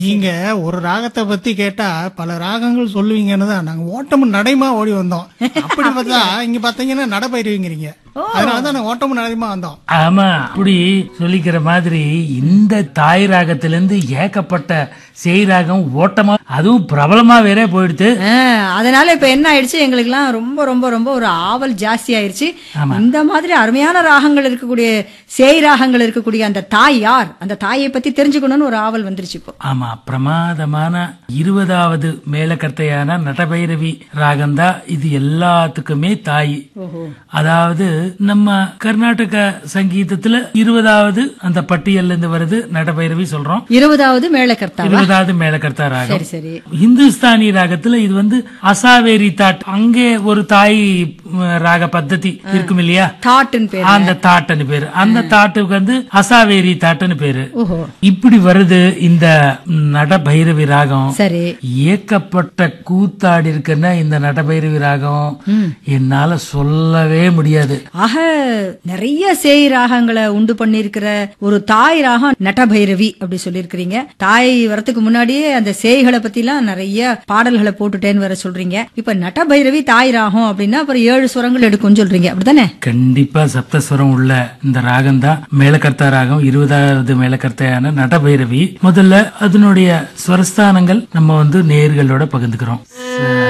நீங்க ஒரு ராகத்தை பத்தி கேட்டா பல ராகங்கள் சொல்லுவீங்கன்னு தான் நாங்க ஓட்டமும் நடைமா ஓடி வந்தோம் அப்படி பார்த்தா இங்க பாத்தீங்கன்னா நடைபயிறுவீங்கிறீங்க அதனாலதான் நாங்க ஓட்டமும் நடைமா வந்தோம் ஆமா அப்படி சொல்லிக்கிற மாதிரி இந்த தாய் ராகத்திலிருந்து ஏகப்பட்ட செய் ராகம் ஓட்டமா அதுவும் பிரபலமா வேற போயிடுத்து ஆ, அதனால இப்ப என்ன ஆயிடுச்சு எங்களுக்குலாம் ரொம்ப ரொம்ப ரொம்ப ஒரு ஆவல் ஜாஸ்தி ஆயிருச்சு இந்த மாதிரி அருமையான ராகங்கள் இருக்கக்கூடிய சேய் ராகங்கள் இருக்கக்கூடிய அந்த தாய் யார் அந்த தாயை பத்தி தெரிஞ்சுக்கணும்னு ஒரு ஆவல் வந்துருச்சு இப்போ ஆமா பிரமாதமான இருபதாவது மேலக்கர்த்தையான நடபைரவி ராகம்தான் இது எல்லாத்துக்குமே தாய் அதாவது நம்ம கர்நாடக சங்கீதத்துல இருபதாவது அந்த பட்டியல்ல இருந்து வருது நடபைரவி சொல்றோம் இருபதாவது மேளக்கர்த்தா இருபதாவது மேலக்கர்த்தா ராகம் சரி சரி இந்துஸ்தானி ராகத்துல இது வந்து அசாவேரி தாட் அங்கே ஒரு தாய் ம், ராக பத்ததி இருக்கும் இல்லையா தாட்டுன்னு பேரு அந்த தாட்டுன்னு பேரு அந்த தாட்டுக்கு வந்து அசாவேரி தாட்டுன்னு பேரு ஓஹோ இப்படி வருது இந்த நடபைரவி ராகம் சரி ஏக்கப்பட்ட கூத்தாடி இருக்குன்னா இந்த நடபைரவி ராகம் என்னால சொல்லவே முடியாது ஆக நிறைய சேய் ராகங்களை உண்டு பண்ணியிருக்கிற ஒரு தாய் ராகம் நட்டபைரவி அப்படி சொல்லியிருக்கிறீங்க தாய் வரத்துக்கு முன்னாடியே அந்த சேய்களை பத்திலாம் நிறைய பாடல்களை போட்டுட்டேன்னு வேற சொல்றீங்க இப்ப நட்டபைரவி தாய் ராகம் அப்படின்னா அப்புறம் ஏழு சுரங்கள் எடுக்கும்னு சொல்றீங்க அப்படிதானே கண்டிப்பா சப்தஸ்வரம் உள்ள இந்த ராகம் தான் மேலக்கர்த்தா ராகம் இருபதாவது மேலக்கர்த்தையான நடபைரவி முதல்ல அதனுடைய ஸ்வரஸ்தானங்கள் நம்ம வந்து நேர்களோட பகிர்ந்துக்கிறோம்